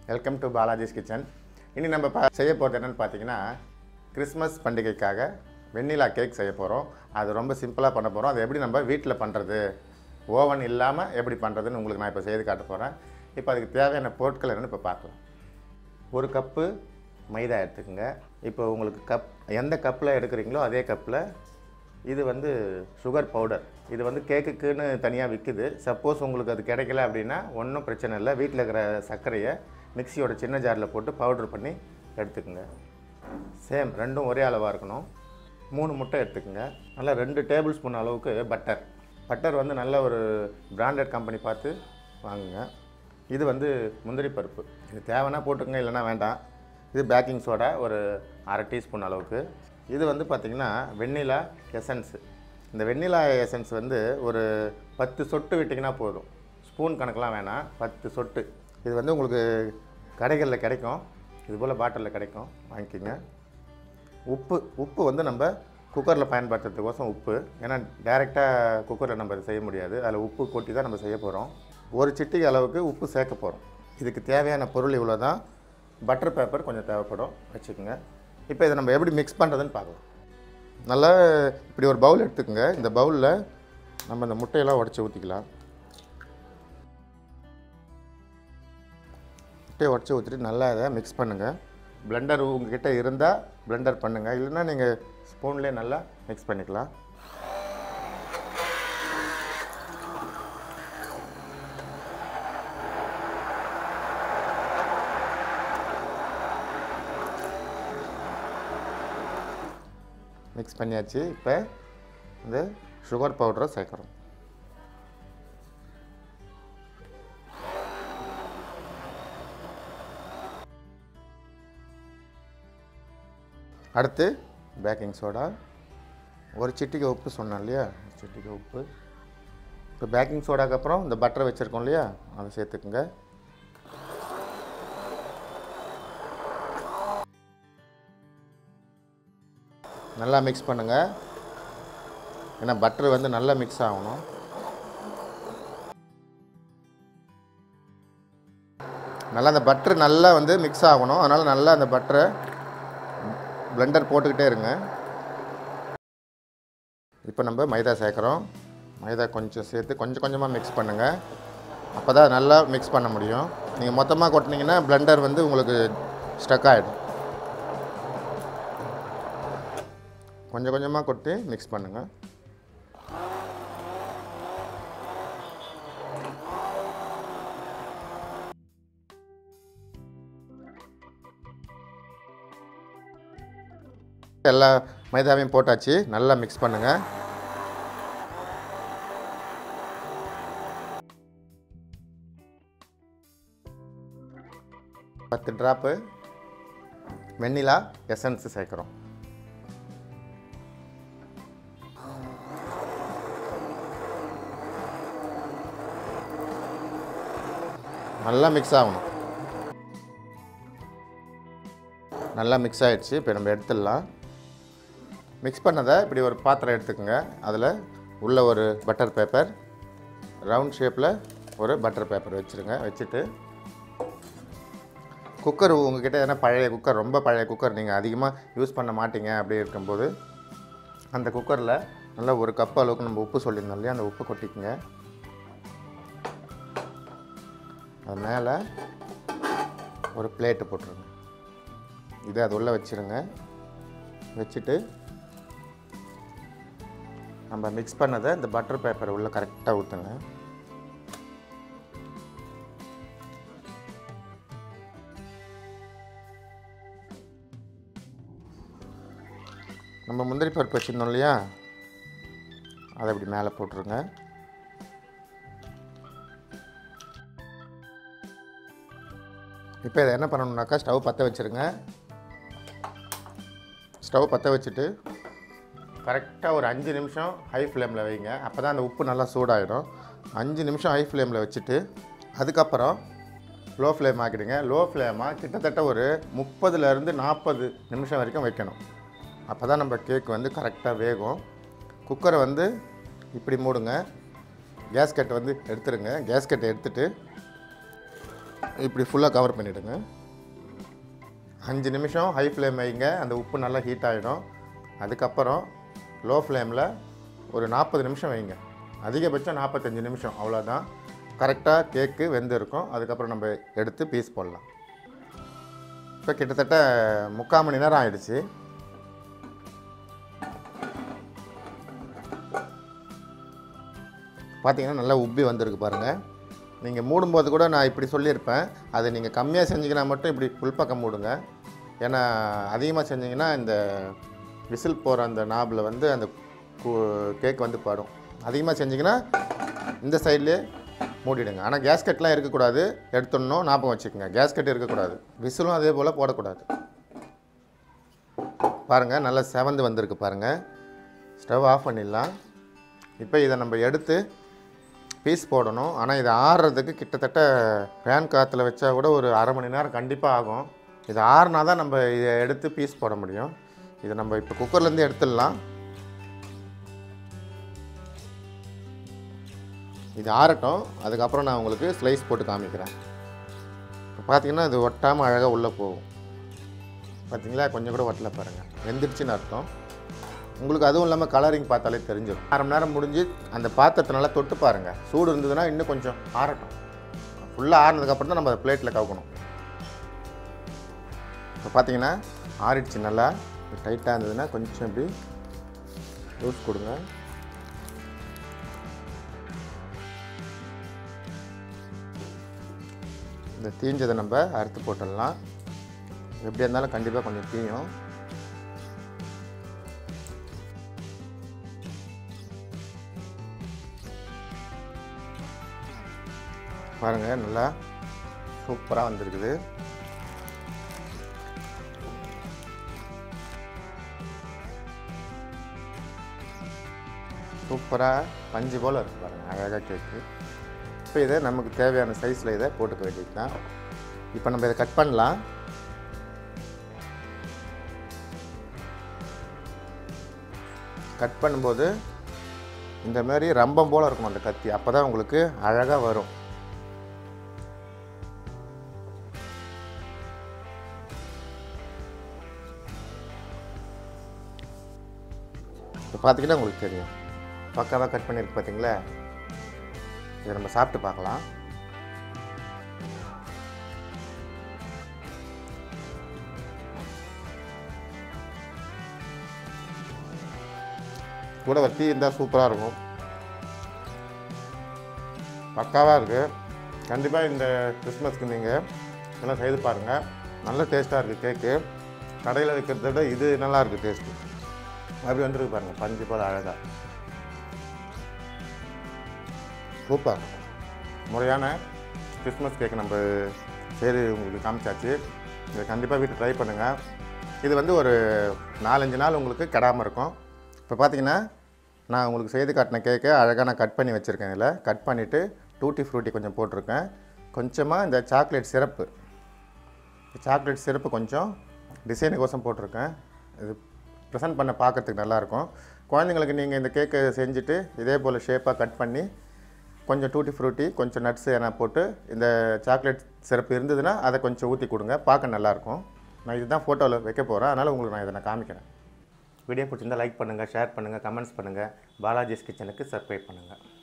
welcome to Balaji's kitchen இனி நம்ம பா செய்ய போகிறது என்னென்னு பார்த்தீங்கன்னா கிறிஸ்மஸ் பண்டிகைக்காக வெண்ணிலா கேக் செய்ய போகிறோம் அது ரொம்ப சிம்பிளாக பண்ண போகிறோம் அது எப்படி நம்ம வீட்டில் பண்ணுறது ஓவன் இல்லாமல் எப்படி பண்ணுறதுன்னு உங்களுக்கு நான் இப்போ செய்து காட்ட போகிறேன் இப்போ அதுக்கு தேவையான பொருட்கள் என்னென்னு இப்போ பார்க்கலாம் ஒரு கப்பு மைதா எடுத்துக்கோங்க இப்போ உங்களுக்கு கப் எந்த கப்பில் எடுக்கிறீங்களோ அதே கப்பில் இது வந்து சுகர் பவுடர் இது வந்து கேக்குக்குன்னு தனியாக விற்குது சப்போஸ் உங்களுக்கு அது கிடைக்கல அப்படின்னா ஒன்றும் பிரச்சனை இல்லை வீட்டில் இருக்கிற சர்க்கரையை மிக்சியோட சின்ன ஜாரில் போட்டு பவுடர் பண்ணி எடுத்துக்கோங்க சேம் ரெண்டும் ஒரே அளவாக இருக்கணும் மூணு முட்டை எடுத்துக்கோங்க நல்லா ரெண்டு டேபிள் ஸ்பூன் அளவுக்கு பட்டர் பட்டர் வந்து நல்ல ஒரு பிராண்டட் கம்பெனி பார்த்து வாங்குங்க இது வந்து முந்திரி பருப்பு இது தேவைன்னா போட்டுக்கங்க இல்லைன்னா வேண்டாம் இது பேக்கிங் சோடா ஒரு அரை டீஸ்பூன் அளவுக்கு இது வந்து பார்த்திங்கன்னா வெண்ணிலா எசன்ஸு இந்த வெண்ணிலா எசன்ஸ் வந்து ஒரு பத்து சொட்டு விட்டிங்கன்னா போதும் ஸ்பூன் கணக்கெலாம் வேணாம் பத்து சொட்டு இது வந்து உங்களுக்கு கடைகளில் கிடைக்கும் இது போல் பாட்டிலில் கிடைக்கும் வாங்கிக்கோங்க உப்பு உப்பு வந்து நம்ம குக்கரில் பயன்படுத்துறதுக்கோசம் உப்பு ஏன்னா டைரெக்டாக குக்கரில் நம்ம இதை செய்ய முடியாது அதில் உப்பு கொட்டி தான் நம்ம செய்ய போகிறோம் ஒரு சிட்டிகை அளவுக்கு உப்பு சேர்க்க போகிறோம் இதுக்கு தேவையான பொருள் இவ்வளோ தான் பட்டர் பேப்பர் கொஞ்சம் தேவைப்படும் வச்சுக்கோங்க இப்போ இதை நம்ம எப்படி மிக்ஸ் பண்ணுறதுன்னு பார்க்கலாம் நல்லா இப்படி ஒரு பவுல் எடுத்துக்கோங்க இந்த பவுலில் நம்ம இந்த முட்டையெல்லாம் உடச்சி ஊற்றிக்கலாம் முட்டையை உடச்சி ஊற்றிட்டு நல்லா இதை மிக்ஸ் பண்ணுங்கள் பிளெண்டர் உங்ககிட்ட இருந்தால் பிளெண்டர் பண்ணுங்கள் இல்லைன்னா நீங்கள் ஸ்பூன்லேயே நல்லா மிக்ஸ் பண்ணிக்கலாம் மிக்ஸ் பண்ணியாச்சு இப்போ இந்த சுகர் பவுடரை சேர்க்குறோம் அடுத்து பேக்கிங் சோடா ஒரு சிட்டிகை உப்பு சொன்னேன் இல்லையா ஒரு சிட்டிகை உப்பு இப்போ பேக்கிங் சோடாக்கு அப்புறம் இந்த பட்டரை வச்சுருக்கோம் இல்லையா அதை சேர்த்துக்குங்க நல்லா மிக்ஸ் பண்ணுங்கள் ஏன்னா பட்டர் வந்து நல்லா மிக்ஸ் ஆகணும் நல்லா அந்த பட்டர் நல்லா வந்து மிக்ஸ் ஆகணும் அதனால் நல்லா அந்த பட்டரை பிளெண்டர் போட்டுக்கிட்டே இருங்க இப்போ நம்ம மைதா சேர்க்குறோம் மைதா கொஞ்சம் சேர்த்து கொஞ்சம் கொஞ்சமாக மிக்ஸ் பண்ணுங்கள் அப்போ தான் நல்லா மிக்ஸ் பண்ண முடியும் நீங்கள் மொத்தமாக கொட்டினீங்கன்னா பிளெண்டர் வந்து உங்களுக்கு ஸ்டக் ஆகிடும் கொஞ்சம் கொஞ்சமாக கொட்டி மிக்ஸ் பண்ணுங்கள் எல்லா மைதாவையும் போட்டாச்சு நல்லா மிக்ஸ் பண்ணுங்கள் பத்து ட்ராப்பு வெண்ணிலா எசன்ஸ் சேர்க்குறோம் நல்லா மிக்ஸ் ஆகணும் நல்லா மிக்ஸ் ஆகிடுச்சு இப்போ நம்ம எடுத்துடலாம் மிக்ஸ் பண்ணதை இப்படி ஒரு பாத்திரம் எடுத்துக்கோங்க அதில் உள்ள ஒரு பட்டர் பேப்பர் ரவுண்ட் ஷேப்பில் ஒரு பட்டர் பேப்பர் வச்சுருங்க வச்சுட்டு குக்கர் உங்ககிட்ட எதனா பழைய குக்கர் ரொம்ப பழைய குக்கர் நீங்கள் அதிகமாக யூஸ் பண்ண மாட்டீங்க அப்படி இருக்கும்போது அந்த குக்கரில் நல்லா ஒரு கப் அளவுக்கு நம்ம உப்பு சொல்லியிருந்தோம் இல்லையா அந்த உப்பு கொட்டிக்குங்க அது மேலே ஒரு பிளேட்டு போட்டுருங்க இதை அது உள்ளே வச்சுருங்க வச்சுட்டு நம்ம மிக்ஸ் பண்ணதை இந்த பட்டர் பேப்பர் உள்ளே கரெக்டாக ஊற்றுங்க நம்ம முந்திரி பருப்பு வச்சுருந்தோம் இல்லையா அதை இப்படி மேலே போட்டுருங்க இப்போ இதை என்ன பண்ணணுன்னாக்கா ஸ்டவ் பற்ற வச்சுருங்க ஸ்டவ் பற்ற வச்சுட்டு கரெக்டாக ஒரு அஞ்சு நிமிஷம் ஹை ஃப்ளேமில் வைங்க அப்போ தான் அந்த உப்பு நல்லா சூடாகிடும் அஞ்சு நிமிஷம் ஹை ஃப்ளேமில் வச்சுட்டு அதுக்கப்புறம் லோ ஃப்ளேம் ஆக்கிடுங்க லோ ஃப்ளேமாக கிட்டத்தட்ட ஒரு முப்பதுலேருந்து நாற்பது நிமிஷம் வரைக்கும் வைக்கணும் அப்போ தான் நம்ம கேக் வந்து கரெக்டாக வேகும் குக்கரை வந்து இப்படி மூடுங்க கேஸ்கட் வந்து எடுத்துருங்க கேஸ்கட்டை எடுத்துட்டு இப்படி ஃபுல்லாக கவர் பண்ணிவிடுங்க அஞ்சு நிமிஷம் ஹை ஃப்ளேம் வைங்க அந்த உப்பு நல்லா ஹீட் ஆகிடும் அதுக்கப்புறம் லோ ஃப்ளேமில் ஒரு நாற்பது நிமிஷம் வைங்க அதிகபட்சம் நாற்பத்தஞ்சு நிமிஷம் அவ்வளோதான் கரெக்டாக கேக்கு வெந்து இருக்கும் அதுக்கப்புறம் நம்ம எடுத்து பீஸ் போடலாம் இப்போ கிட்டத்தட்ட முக்கால் மணி நேரம் ஆயிடுச்சு பார்த்தீங்கன்னா நல்லா உப்பி வந்திருக்கு பாருங்கள் நீங்கள் மூடும்போது கூட நான் இப்படி சொல்லியிருப்பேன் அதை நீங்கள் கம்மியாக செஞ்சீங்கன்னா மட்டும் இப்படி உள்பக்கம் மூடுங்க ஏன்னா அதிகமாக செஞ்சீங்கன்னா இந்த விசில் போகிற அந்த நாபில் வந்து அந்த கேக் வந்து படும் அதிகமாக செஞ்சீங்கன்னா இந்த சைட்லேயே மூடிடுங்க ஆனால் கேஸ்கெட்லாம் இருக்கக்கூடாது எடுத்துடணும் ஞாபகம் வச்சுக்கோங்க கேஸ்கெட் இருக்கக்கூடாது விசிலும் அதே போல் போடக்கூடாது பாருங்கள் நல்லா செவந்து வந்திருக்கு பாருங்கள் ஸ்டவ் ஆஃப் பண்ணிடலாம் இப்போ இதை நம்ம எடுத்து பீஸ் போடணும் ஆனால் இது ஆறுறதுக்கு கிட்டத்தட்ட ஃபேன் காற்றுல வச்சா கூட ஒரு அரை மணி நேரம் கண்டிப்பாக ஆகும் இது ஆறுனா தான் நம்ம இதை எடுத்து பீஸ் போட முடியும் இதை நம்ம இப்போ குக்கர்லேருந்து எடுத்துடலாம் இது ஆறட்டும் அதுக்கப்புறம் நான் உங்களுக்கு ஸ்லைஸ் போட்டு காமிக்கிறேன் இப்போ பார்த்தீங்கன்னா இது ஒட்டாமல் அழகாக உள்ளே போகும் பார்த்தீங்களா கொஞ்சம் கூட ஒட்டல பாருங்கள் வெந்துடுச்சுன்னு அர்த்தம் உங்களுக்கு அதுவும் இல்லாமல் கலரிங் பார்த்தாலே தெரிஞ்சிடும் அரை மணி நேரம் முடிஞ்சு அந்த பாத்திரத்தை நல்லா தொட்டு பாருங்கள் சூடு இருந்ததுன்னா இன்னும் கொஞ்சம் ஆறட்டும் ஃபுல்லாக ஆறினதுக்கப்புறம் தான் நம்ம அதை பிளேட்டில் கவுக்கணும் இப்போ பார்த்தீங்கன்னா ஆறிடுச்சு நல்லா டைட்டாக இருந்ததுன்னா கொஞ்சம் இப்படி லூஸ் கொடுங்க இந்த தீஞ்சதை நம்ம அறுத்து போட்டுடலாம் எப்படி இருந்தாலும் கண்டிப்பாக கொஞ்சம் தீயும் பாருங்கள் நல்லா சூப்பராக வந்திருக்குது சூப்பராக பஞ்சு போல் இருக்கு பாருங்கள் அழகாக கேக்கு இப்போ இதை நமக்கு தேவையான சைஸில் இதை போட்டுக்க வேண்டியது தான் இப்போ நம்ம இதை கட் பண்ணலாம் கட் பண்ணும்போது இந்த மாதிரி ரம்பம் போல் இருக்கும் அந்த கத்தி அப்போ தான் உங்களுக்கு அழகாக வரும் இப்போ பார்த்தீங்கன்னா உங்களுக்கு தெரியும் பக்காவாக கட் பண்ணியிருக்கு பார்த்தீங்களா இதை நம்ம சாப்பிட்டு பார்க்கலாம் கூட வத்தி இருந்தால் சூப்பராக இருக்கும் பக்காவாக இருக்குது கண்டிப்பாக இந்த கிறிஸ்மஸ்க்கு நீங்கள் எல்லாம் செய்து பாருங்கள் நல்ல டேஸ்ட்டாக இருக்குது கேக்கு கடையில் விற்கிறத விட இது நல்லா இருக்குது டேஸ்ட்டு அப்படி வந்துருக்கு பாருங்கள் பஞ்சு போல் அழகாக சூப்பர் முறையான கிறிஸ்மஸ் கேக் நம்ம சரி உங்களுக்கு காமிச்சாச்சு இதை கண்டிப்பாக வீட்டில் ட்ரை பண்ணுங்கள் இது வந்து ஒரு நாலஞ்சு நாள் உங்களுக்கு கெடாமல் இருக்கும் இப்போ பார்த்தீங்கன்னா நான் உங்களுக்கு செய்து காட்டின கேக்கை அழகாக நான் கட் பண்ணி வச்சுருக்கேன் இதில் கட் பண்ணிவிட்டு டூட்டி ஃப்ரூட்டி கொஞ்சம் போட்டிருக்கேன் கொஞ்சமாக இந்த சாக்லேட் சிரப்பு சாக்லேட் சிரப்பு கொஞ்சம் டிசைனுக்கோசம் போட்டிருக்கேன் இது ப்ரெசென்ட் பண்ண பார்க்கறதுக்கு நல்லாயிருக்கும் குழந்தைங்களுக்கு நீங்கள் இந்த கேக்கை செஞ்சுட்டு இதே போல் ஷேப்பாக கட் பண்ணி கொஞ்சம் டூட்டி ஃப்ரூட்டி கொஞ்சம் நட்ஸ் எதனா போட்டு இந்த சாக்லேட் சிரப்பு இருந்ததுன்னா அதை கொஞ்சம் ஊற்றி கொடுங்க பார்க்க நல்லாயிருக்கும் நான் இதுதான் ஃபோட்டோவில் வைக்க போகிறேன் அதனால் உங்களுக்கு நான் இதை நான் காமிக்கிறேன் வீடியோ பிடிச்சிருந்தா லைக் பண்ணுங்கள் ஷேர் பண்ணுங்கள் கமெண்ட்ஸ் பண்ணுங்கள் பாலாஜிஸ் கிச்சனுக்கு சப்ஸ்கிரைப் பண்ணுங்கள்